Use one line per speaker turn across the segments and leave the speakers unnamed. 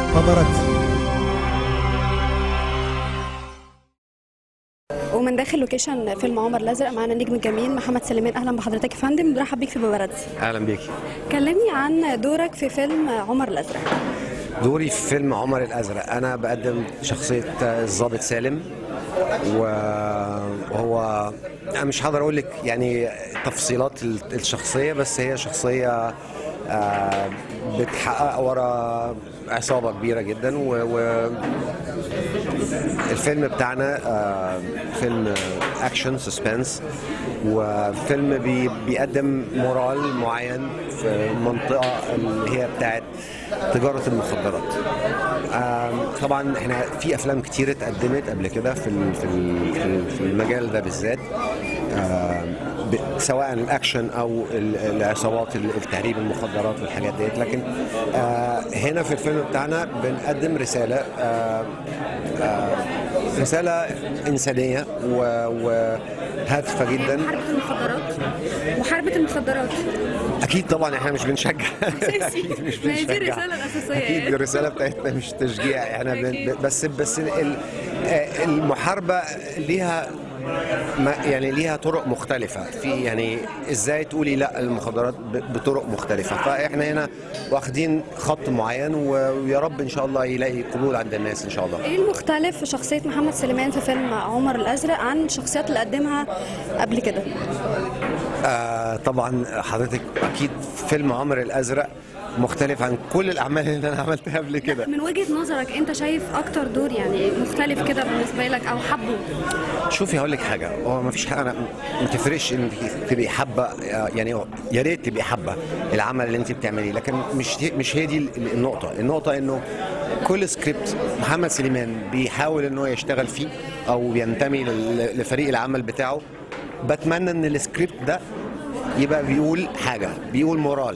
باباراتزي
ومن داخل لوكيشن فيلم عمر الازرق معانا النجم الجميل محمد سليمان اهلا بحضرتك يا فندم برحب بيك في باباراتزي
اهلا بيكي
كلمني عن دورك في فيلم عمر الازرق
دوري في فيلم عمر الازرق انا بقدم شخصيه الضابط سالم وهو انا مش هقدر اقول لك يعني تفصيلات الشخصيه بس هي شخصيه آه، بتحقق ورا عصابه كبيره جدا و, و الفيلم بتاعنا آه، فيلم اكشن سسبنس وفيلم بي بيقدم مورال معين في منطقه اللي هي بتاعت تجاره المخدرات آم، طبعا احنا في افلام كتير اتقدمت قبل كده في ال- في ال- في المجال ده بالذات آم، ب- سواء الاكشن او ال- العصابات ال- التهريب المخدرات والحاجات ديت لكن آه، هنا في الفيلم بتاعنا بنقدم رساله آه، آه، رساله انسانيه و- وهادفه جدا
محاربة المخدرات محاربة المخدرات
اكيد طبعا احنا مش بنشجع
أساسي.
اكيد مش
ما هي دي
بنشجع
الرسالة الأساسية
اكيد
يعني.
الرساله بتاعتنا مش تشجيع احنا بن...
أكيد.
بس بس ال- آه، المحاربه ليها ما يعني ليها طرق مختلفة في يعني ازاي تقولي لا المخدرات ب- بطرق مختلفة فاحنا هنا واخدين خط معين و- ويا رب ان شاء الله يلاقي قبول عند الناس ان شاء الله
ايه المختلف في شخصية محمد سليمان في فيلم عمر الازرق عن الشخصيات اللي قدمها قبل كده
آه طبعا حضرتك اكيد فيلم عمر الازرق مختلف عن كل الاعمال اللي انا عملتها قبل كده
من وجهة نظرك انت شايف اكتر دور يعني مختلف كده بالنسبة لك او حبه
شوفي هقول لك حاجه هو ما فيش حاجه انا ما تفرقش ان تبقي حابه يعني يا ريت تبقي حابه العمل اللي انت بتعمليه لكن مش هي- مش هي دي النقطه النقطه انه كل سكريبت محمد سليمان بيحاول ان هو يشتغل فيه او ينتمي لل- لفريق العمل بتاعه بتمنى ان السكريبت ده يبقى بيقول حاجه بيقول مورال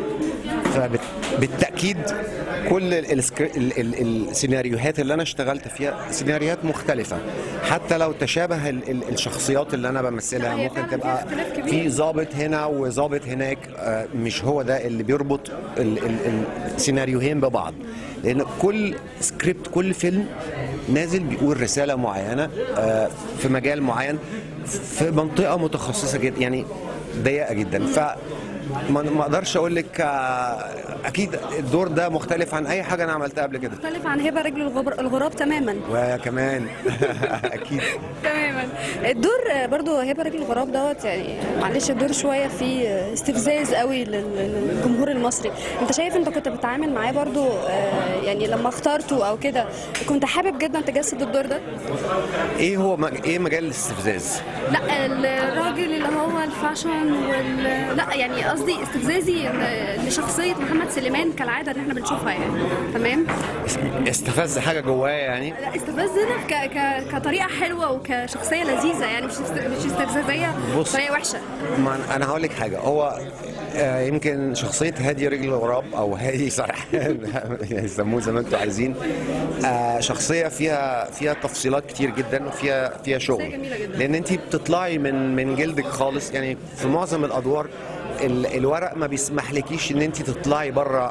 فبالتاكيد كل السكري- ال- ال- السيناريوهات اللي انا اشتغلت فيها سيناريوهات مختلفه حتى لو تشابه ال- ال- الشخصيات اللي انا بمثلها
هي
ممكن
فعلاً فيها
تبقى
اختلاف كبير.
في ضابط هنا وضابط هناك آه، مش هو ده اللي بيربط ال- ال- السيناريوهين ببعض لان كل سكريبت كل فيلم نازل بيقول رساله معينه آه، في مجال معين في منطقه متخصصه جدا يعني ضيقه جدا ف ما ما اقدرش اقول لك آه، اكيد الدور ده مختلف عن اي حاجه انا عملتها قبل كده
مختلف عن هبة رجل الغبر- الغراب تماما
وكمان اكيد
تماما الدور برضو هبه راجل الغراب دوت يعني معلش الدور شويه فيه استفزاز قوي لل- للجمهور المصري انت شايف انت كنت بتتعامل معاه برضو آه، يعني لما اخترته او كده كنت حابب جدا تجسد الدور ده
ايه هو مج... ايه مجال الاستفزاز
لا الراجل اللي هو الفاشن وال لا يعني قصدي استفزازي لشخصيه محمد سليمان كالعاده اللي احنا بنشوفها يعني تمام
استفز حاجه جوايا يعني
لا استفزنا ك... ك... كطريقه حلوه وكشخصيه لذيذه يعني مش است... مش استفزازيه
بص.
بطريقه وحشه
ما أنا- انا هقول لك حاجه هو آه، يمكن شخصيه هادي رجل الغراب او هادي سرحان يعني سموه زي ما انتم عايزين آه، شخصيه فيها فيها تفصيلات كتير جدا وفيها فيها شغل
جميلة جدا.
لان انت بتطلعي من من جلدك خالص يعني في معظم الادوار ال- الورق ما بيسمحلكيش ان انت تطلعي بره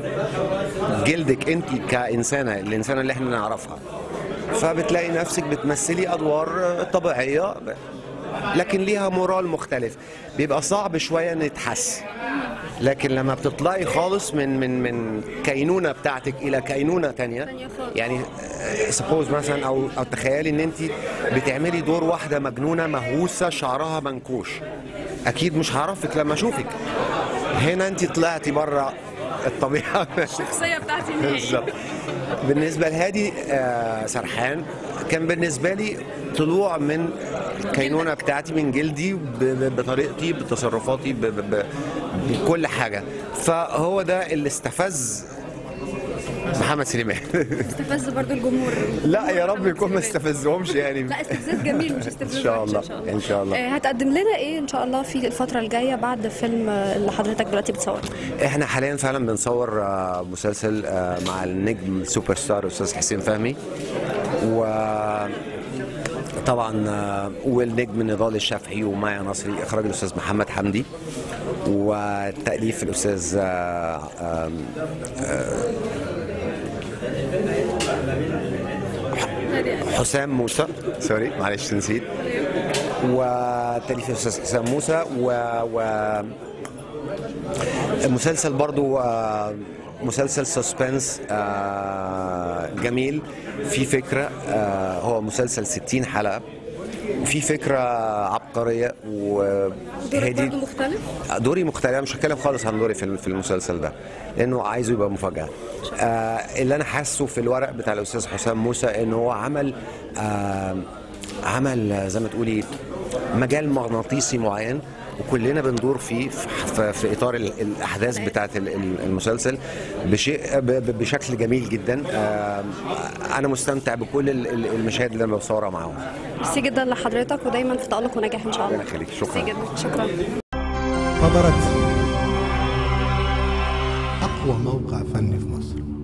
جلدك انت كانسانه الانسانه اللي احنا نعرفها فبتلاقي نفسك بتمثلي ادوار طبيعيه لكن ليها مورال مختلف بيبقى صعب شويه ان يتحس لكن لما بتطلعي خالص من من من كينونه بتاعتك الى كينونه تانية
تانية خالص.
يعني سبوز مثلا او او تخيلي ان انت بتعملي دور واحده مجنونه مهووسه شعرها منكوش اكيد مش هعرفك لما اشوفك هنا انت طلعتي بره الطبيعه
الشخصيه بتاعتي النهائيه
بالظبط بالنسبه لهادي آه، سرحان كان بالنسبه لي طلوع من الكينونه بتاعتي من جلدي ب- ب- بطريقتي بتصرفاتي ب- ب- ب- بكل حاجه فهو ده اللي استفز محمد سليمان
استفز برضو الجمهور
لا يا رب يكون ما استفزهمش يعني
لا استفزاز جميل مش استفزاز
ان شاء
وحش
الله ان شاء الله
آه، هتقدم لنا ايه ان شاء الله في الفتره الجايه بعد فيلم آه، اللي حضرتك دلوقتي بتصور
احنا حاليا فعلا بنصور آه، مسلسل آه، مع النجم السوبر ستار استاذ حسين فهمي و طبعا آه، والنجم نضال الشافعي ومايا نصري اخراج الاستاذ محمد حمدي والتاليف الاستاذ آه، آم، آه، حسام موسى سوري معلش نسيت وتاليف الاستاذ حسام موسى و, و مسلسل برضو آه، مسلسل سسبنس آه، جميل في فكرة آه، هو مسلسل 60 حلقة وفي فكرة عبقرية
دورك
وهادي
برضه مختلف
دوري مختلف مش هتكلم خالص عن دوري في في المسلسل ده لانه عايزه يبقى مفاجاه آه اللي انا حاسه في الورق بتاع الاستاذ حسام موسى ان هو عمل آه عمل آه، زي ما تقولي مجال مغناطيسي معين وكلنا بندور فيه في- في, في اطار ال- الاحداث بتاعه ال- ال- المسلسل بشيء ب- ب- بشكل جميل جدا آه انا مستمتع بكل ال- ال- المشاهد اللي انا بصورها معاهم
ميرسي جدا لحضرتك ودايما في تألق ونجاح ان شاء الله
ربنا يخليك شكرا
ميرسي جدا شكرا
حضرت أقوى موقع فني في مصر